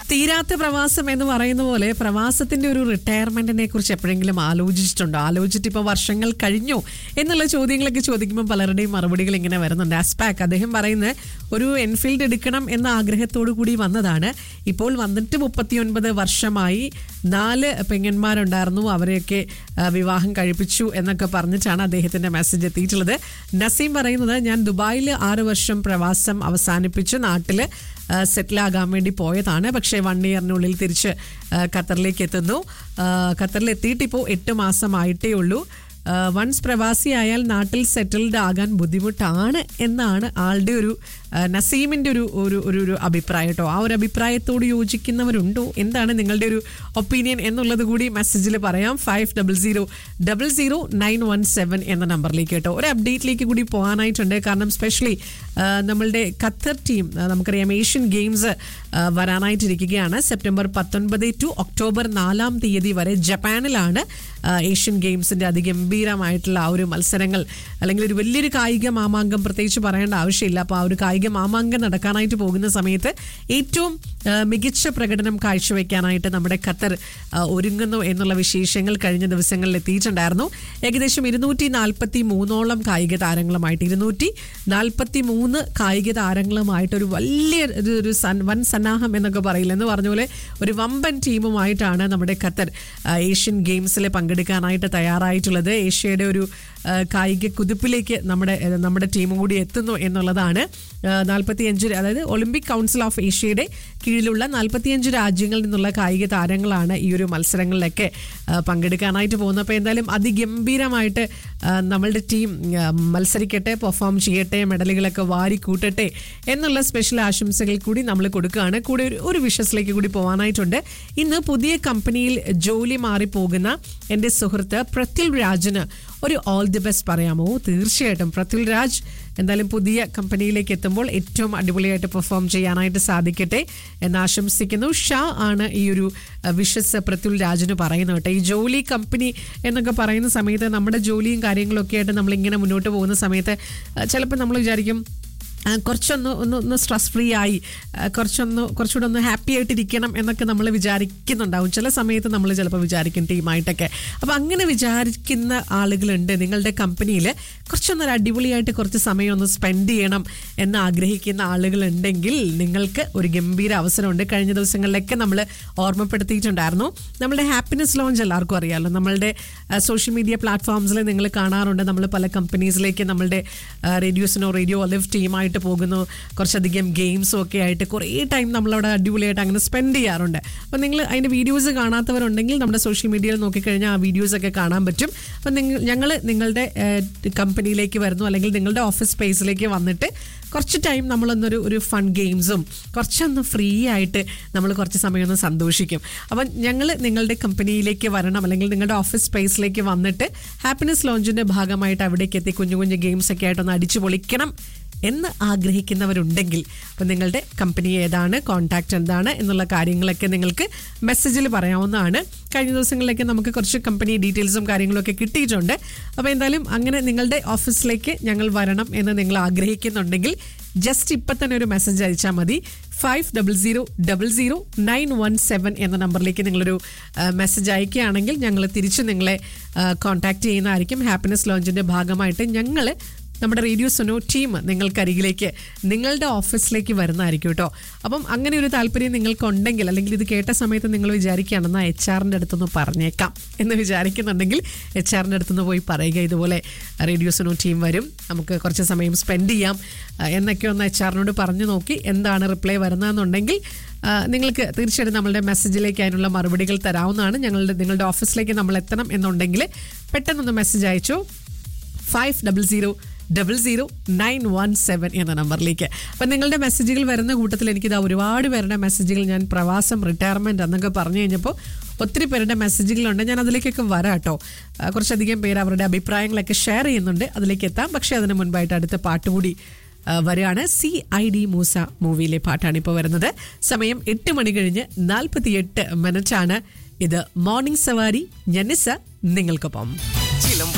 തീരാത്ത പ്രവാസം എന്ന് പറയുന്ന പോലെ പ്രവാസത്തിന്റെ ഒരു റിട്ടയർമെന്റിനെ കുറിച്ച് എപ്പോഴെങ്കിലും ആലോചിച്ചിട്ടുണ്ടോ ആലോചിച്ചിട്ട് ഇപ്പോൾ വർഷങ്ങൾ കഴിഞ്ഞു എന്നുള്ള ചോദ്യങ്ങളൊക്കെ ചോദിക്കുമ്പോൾ പലരുടെയും മറുപടികൾ ഇങ്ങനെ വരുന്നുണ്ട് ആസ്പാക്ക് അദ്ദേഹം പറയുന്നത് ഒരു എൻഫീൽഡ് എടുക്കണം എന്ന ആഗ്രഹത്തോടു കൂടി വന്നതാണ് ഇപ്പോൾ വന്നിട്ട് മുപ്പത്തിയൊൻപത് വർഷമായി നാല് പെങ്ങന്മാരുണ്ടായിരുന്നു അവരെയൊക്കെ ആ, വിവാഹം കഴിപ്പിച്ചു എന്നൊക്കെ പറഞ്ഞിട്ടാണ് അദ്ദേഹത്തിന്റെ മെസ്സേജ് എത്തിയിട്ടുള്ളത് നസീം പറയുന്നത് ഞാൻ ദുബായിൽ ആറ് വർഷം പ്രവാസം അവസാനിപ്പിച്ച് നാട്ടിൽ സെറ്റിൽ ആകാൻ വേണ്ടി പോയതാണ് പക്ഷേ വൺ ഇയറിനുള്ളിൽ തിരിച്ച് ആ, ഖത്തറിലേക്ക് എത്തുന്നു ആ, ഖത്തറിൽ എത്തിയിട്ട് ഇപ്പോൾ എട്ട് മാസമായിട്ടേ ഉള്ളൂ വൺസ് പ്രവാസിയായാൽ നാട്ടിൽ സെറ്റിൽഡ് ആകാൻ ബുദ്ധിമുട്ടാണ് എന്നാണ് ആളുടെ ഒരു ആ, നസീമിന്റെ ഒരു ഒരു ഒരു ഒരു അഭിപ്രായം കേട്ടോ ആ ഒരു അഭിപ്രായത്തോട് യോജിക്കുന്നവരുണ്ടോ എന്താണ് നിങ്ങളുടെ ഒരു ഒപ്പീനിയൻ എന്നുള്ളത് കൂടി മെസ്സേജിൽ പറയാം five double zero double zero nine one seven എന്ന നമ്പറിലേക്ക് കേട്ടോ ഒരു അപ്ഡേറ്റിലേക്ക് കൂടി പോകാനായിട്ടുണ്ട് കാരണം സ്പെഷ്യലി നമ്മളുടെ ഖത്തർ ടീം ആ, നമുക്കറിയാം ഏഷ്യൻ ഗെയിംസ് ആ, വരാനായിട്ടിരിക്കുകയാണ് സെപ്റ്റംബർ പത്തൊൻപത് ടു ഒക്ടോബർ നാലാം തീയതി വരെ ജപ്പാനിലാണ് ആ, ഏഷ്യൻ ഗെയിംസിന്റെ അതിഗംഭീരമായിട്ടുള്ള ആ ഒരു മത്സരങ്ങൾ അല്ലെങ്കിൽ ഒരു വലിയൊരു കായിക മാമാങ്കം പ്രത്യേകിച്ച് പറയേണ്ട ആവശ്യമില്ല അപ്പോൾ ആ ഒരു കായിക മാമാങ്കം നടക്കാനായിട്ട് പോകുന്ന സമയത്ത് ഏറ്റവും ആ, മികച്ച പ്രകടനം കാഴ്ചവെക്കാനായിട്ട് നമ്മുടെ ഖത്തർ ആ, ഒരുങ്ങുന്നു എന്നുള്ള വിശേഷങ്ങൾ കഴിഞ്ഞ ദിവസങ്ങളിൽ എത്തിയിട്ടുണ്ടായിരുന്നു ഏകദേശം ഇരുന്നൂറ്റി നാൽപ്പത്തി മൂന്നോളം കായിക താരങ്ങളുമായിട്ട് ഇരുന്നൂറ്റി നാൽപ്പത്തി മൂന്ന് കായിക താരങ്ങളുമായിട്ട് ഒരു വലിയ ഒരു- ഒരു സൻ- വൻ സന്നാഹം എന്നൊക്കെ പറയില്ല എന്ന് പറഞ്ഞ പോലെ ഒരു വമ്പൻ ടീമുമായിട്ടാണ് നമ്മുടെ ഖത്തർ ആ, ഏഷ്യൻ ഗെയിംസിൽ പങ്കെടുക്കാനായിട്ട് തയ്യാറായിട്ടുള്ളത് ഏഷ്യയുടെ ഒരു ആ, കായിക കുതിപ്പിലേക്ക് നമ്മുടെ ഏ, നമ്മുടെ ടീം കൂടി എത്തുന്നു എന്നുള്ളതാണ് നാൽപ്പത്തിയഞ്ച് അതായത് ഒളിമ്പിക് കൗൺസിൽ ഓഫ് ഏഷ്യയുടെ കീഴിലുള്ള നാൽപ്പത്തിയഞ്ച് രാജ്യങ്ങളിൽ നിന്നുള്ള കായിക താരങ്ങളാണ് ഈ ഒരു മത്സരങ്ങളിലൊക്കെ ആ, പങ്കെടുക്കാനായിട്ട് പോകുന്നത് അപ്പോൾ എന്തായാലും അതിഗംഭീരമായിട്ട് ആ, നമ്മളുടെ ടീം ആ, മത്സരിക്കട്ടെ പെർഫോം ചെയ്യട്ടെ മെഡലുകളൊക്കെ വാരി കൂട്ടട്ടെ എന്നുള്ള സ്പെഷ്യൽ ആശംസകൾ കൂടി നമ്മൾ കൊടുക്കുകയാണ് കൂടെ ഒരു ഒരു വിഷസിലേക്ക് കൂടി പോകാനായിട്ടുണ്ട് ഇന്ന് പുതിയ കമ്പനിയിൽ ജോലി മാറിപ്പോകുന്ന എൻ്റെ സുഹൃത്ത് പ്രത്യുൽ രാജിന് ഒരു ഓൾ ദി ബെസ്റ്റ് പറയാമോ തീർച്ചയായിട്ടും പ്രത്യുൽ രാജ് എന്തായാലും പുതിയ കമ്പനിയിലേക്ക് എത്തുമ്പോൾ ഏറ്റവും അടിപൊളിയായിട്ട് പെർഫോം ചെയ്യാനായിട്ട് സാധിക്കട്ടെ എന്ന് ആശംസിക്കുന്നു ഷാ ആണ് ഈ ഒരു വിഷസ് പ്രത്യുൽ രാജിന് പറയുന്നത് കേട്ടോ ഈ ജോലി കമ്പനി എന്നൊക്കെ പറയുന്ന സമയത്ത് നമ്മുടെ ജോലിയും കാര്യങ്ങളൊക്കെ ആയിട്ട് നമ്മളിങ്ങനെ മുന്നോട്ട് പോകുന്ന സമയത്ത് ചിലപ്പോൾ നമ്മൾ വിചാരിക്കും ആ, കുറച്ചൊന്ന് ഒന്ന് ഒന്ന് സ്ട്രെസ് ഫ്രീ ആയി ആ, കുറച്ചൊന്ന് കുറച്ചുകൂടെ ഒന്ന് ഹാപ്പി ആയിട്ടിരിക്കണം എന്നൊക്കെ നമ്മൾ വിചാരിക്കുന്നുണ്ടാവും ചില സമയത്ത് നമ്മൾ ചിലപ്പോൾ വിചാരിക്കും ടീമായിട്ടൊക്കെ അപ്പോൾ അങ്ങനെ വിചാരിക്കുന്ന ആളുകളുണ്ട് നിങ്ങളുടെ കമ്പനിയിൽ കുറച്ചൊന്നൊരു അടിപൊളിയായിട്ട് കുറച്ച് സമയം ഒന്ന് സ്പെൻഡ് ചെയ്യണം എന്ന് ആഗ്രഹിക്കുന്ന ആളുകളുണ്ടെങ്കിൽ നിങ്ങൾക്ക് ഒരു ഗംഭീര അവസരമുണ്ട് കഴിഞ്ഞ ദിവസങ്ങളിലൊക്കെ നമ്മൾ ഓർമ്മപ്പെടുത്തിയിട്ടുണ്ടായിരുന്നു നമ്മുടെ ഹാപ്പിനെസ് ലോഞ്ച് എല്ലാവർക്കും അറിയാമല്ലോ നമ്മളുടെ സോഷ്യൽ മീഡിയ പ്ലാറ്റ്ഫോംസിൽ നിങ്ങൾ കാണാറുണ്ട് നമ്മൾ പല കമ്പനീസിലേക്ക് നമ്മളുടെ റേഡിയോസിനോ റേഡിയോ ഒലിവ് ടീമായിട്ട് പോകുന്നു കുറച്ചധികം ഗെയിംസും ഒക്കെ ആയിട്ട് കുറേ ടൈം നമ്മളവിടെ അടിപൊളിയായിട്ട് അങ്ങനെ സ്പെൻഡ് ചെയ്യാറുണ്ട് അപ്പോൾ നിങ്ങൾ അതിൻ്റെ വീഡിയോസ് കാണാത്തവരുണ്ടെങ്കിൽ നമ്മുടെ സോഷ്യൽ മീഡിയയിൽ നോക്കിക്കഴിഞ്ഞാൽ ആ വീഡിയോസ് ഒക്കെ കാണാൻ പറ്റും അപ്പം നിങ്ങൾ ഞങ്ങൾ നിങ്ങളുടെ കമ്പനിയിലേക്ക് വരുന്നു അല്ലെങ്കിൽ നിങ്ങളുടെ ഓഫീസ് സ്പേസിലേക്ക് വന്നിട്ട് കുറച്ച് ടൈം നമ്മളൊന്നൊരു ഒരു ഫൺ ഗെയിംസും കുറച്ചൊന്ന് ഫ്രീ ആയിട്ട് നമ്മൾ കുറച്ച് സമയം ഒന്ന് സന്തോഷിക്കും അപ്പം ഞങ്ങൾ നിങ്ങളുടെ കമ്പനിയിലേക്ക് വരണം അല്ലെങ്കിൽ നിങ്ങളുടെ ഓഫീസ് സ്പേസിലേക്ക് വന്നിട്ട് ഹാപ്പിനെസ് ലോഞ്ചിൻ്റെ ഭാഗമായിട്ട് അവിടേക്ക് എത്തി കുഞ്ഞു കുഞ്ഞു ഗെയിംസ് ഒക്കെ ആയിട്ടൊന്ന് അടിച്ചു പൊളിക്കണം എന്ന് ആഗ്രഹിക്കുന്നവരുണ്ടെങ്കിൽ അപ്പം നിങ്ങളുടെ കമ്പനി ഏതാണ് കോൺടാക്റ്റ് എന്താണ് എന്നുള്ള കാര്യങ്ങളൊക്കെ നിങ്ങൾക്ക് മെസ്സേജിൽ പറയാവുന്നതാണ് കഴിഞ്ഞ ദിവസങ്ങളിലൊക്കെ നമുക്ക് കുറച്ച് കമ്പനി ഡീറ്റെയിൽസും കാര്യങ്ങളൊക്കെ കിട്ടിയിട്ടുണ്ട് അപ്പോൾ എന്തായാലും അങ്ങനെ നിങ്ങളുടെ ഓഫീസിലേക്ക് ഞങ്ങൾ വരണം എന്ന് നിങ്ങൾ ആഗ്രഹിക്കുന്നുണ്ടെങ്കിൽ ജസ്റ്റ് ഇപ്പം തന്നെ ഒരു മെസ്സേജ് അയച്ചാൽ മതി five double zero double zero nine one seven എന്ന നമ്പറിലേക്ക് നിങ്ങളൊരു മെസ്സേജ് അയക്കുകയാണെങ്കിൽ ഞങ്ങൾ തിരിച്ച് നിങ്ങളെ കോൺടാക്ട് ചെയ്യുന്നതായിരിക്കും ഹാപ്പിനെസ് ലോഞ്ചിൻ്റെ ഭാഗമായിട്ട് ഞങ്ങൾ നമ്മുടെ റേഡിയോ സൊനോ ടീം നിങ്ങൾക്കരികിലേക്ക് നിങ്ങളുടെ ഓഫീസിലേക്ക് വരുന്നതായിരിക്കും കേട്ടോ അപ്പം അങ്ങനെ ഒരു താല്പര്യം നിങ്ങൾക്കുണ്ടെങ്കിൽ അല്ലെങ്കിൽ ഇത് കേട്ട സമയത്ത് നിങ്ങൾ വിചാരിക്കുകയാണെന്ന് എച്ച് ആറിൻ്റെ അടുത്തൊന്ന് പറഞ്ഞേക്കാം എന്ന് വിചാരിക്കുന്നുണ്ടെങ്കിൽ എച്ച് ആറിൻ്റെ അടുത്തുനിന്ന് പോയി പറയുക ഇതുപോലെ റേഡിയോ സൊനോ ടീം വരും നമുക്ക് കുറച്ച് സമയം സ്പെൻഡ് ചെയ്യാം ആ, എന്നൊക്കെ ഒന്ന് എച്ച് ആറിനോട് പറഞ്ഞു നോക്കി എന്താണ് റിപ്ലൈ വരുന്നതെന്നുണ്ടെങ്കിൽ ആ, നിങ്ങൾക്ക് തീർച്ചയായിട്ടും നമ്മളുടെ മെസ്സേജിലേക്ക് അതിനുള്ള മറുപടികൾ തരാവുന്നതാണ് ഞങ്ങളുടെ നിങ്ങളുടെ ഓഫീസിലേക്ക് നമ്മൾ എത്തണം എന്നുണ്ടെങ്കിൽ പെട്ടെന്നൊന്ന് മെസ്സേജ് അയച്ചോ five double zero double zero nine one seven എന്ന നമ്പറിലേക്ക് അപ്പം നിങ്ങളുടെ മെസ്സേജുകൾ വരുന്ന കൂട്ടത്തിൽ എനിക്കിതാ ഒരുപാട് പേരുടെ മെസ്സേജുകൾ ഞാൻ പ്രവാസം റിട്ടയർമെൻറ്റ് എന്നൊക്കെ പറഞ്ഞു കഴിഞ്ഞപ്പോൾ ഒത്തിരി പേരുടെ മെസ്സേജുകളുണ്ട് ഞാൻ അതിലേക്കൊക്കെ വരാം കേട്ടോ ആ, കുറച്ചധികം പേര് അവരുടെ അഭിപ്രായങ്ങളൊക്കെ ഷെയർ ചെയ്യുന്നുണ്ട് അതിലേക്ക് എത്താം പക്ഷേ അതിന് മുൻപായിട്ട് അടുത്ത പാട്ടുകൂടി ആ, വരികയാണ് സി ഐ ഡി മൂസ മൂവിയിലെ പാട്ടാണ് ഇപ്പോൾ വരുന്നത് സമയം എട്ട് മണി കഴിഞ്ഞ് നാൽപ്പത്തിയെട്ട് മിനിറ്റാണ് ഇത് മോർണിംഗ് സവാരി ഞനിസ നിങ്ങൾക്കൊപ്പം